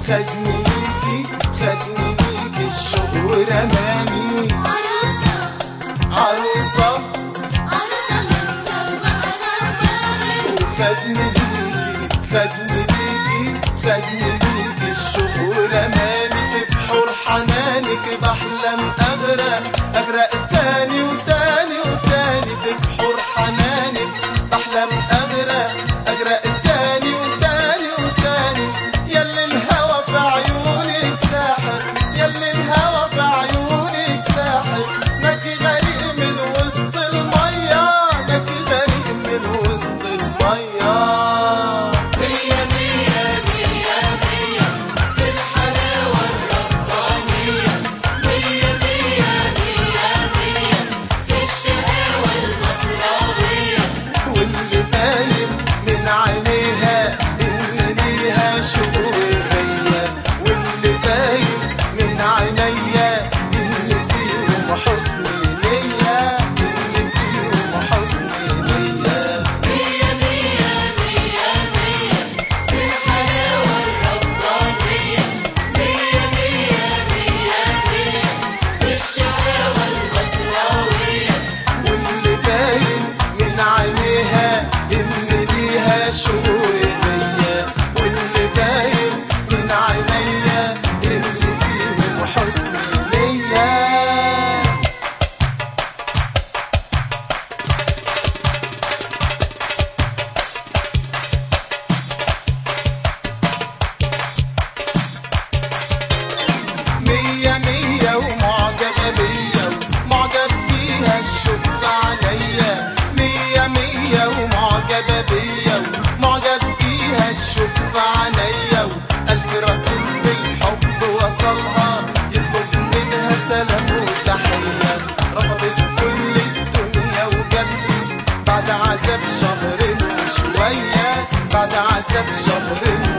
خدني ليكي خدني ليكي الشوق ورماني عروسة عروسة عروسة متسوقة رباني خدني ليكي خدني ليكي خدني ليكي الشوق ورماني في بحور حنانك بحلم اغرق اغرق تاني وتاني وتاني في بحور حنانك بحلم اغرق اغرق تاني وتاني وتاني يلي الهوى في عيونك ساحر يلي الهوى في عيونك ساحر نجي غريق من وسط المية نجي غريق من وسط المية مية مية مية مية في الحلاوة الربانية مية مية مية مية في الشقاوة المصراوية واللي باين من عينيها ان ليها شوق غيا واللي باين من عينيا ان فيهم حسن نية ان فيهم حسن نية مية مية مية مية في الحلاوة الربانية مية مية مية مية في الشقاوة المصراوية واللي باين من عينيها ان ليها شوق غيا واللي باين من عينيا ان فيهم حسن نية مية مية ومعجبة بيا ومعجب بيها الشوق عليا مية مية ومعجبة بيا ومعجب بيها الشوق عليا وألف رسول بالحب وصلها يطلب منها سلام وتحية رفضت كل الدنيا وجت بعد عذاب شهرين وشوية بعد عذاب شهرين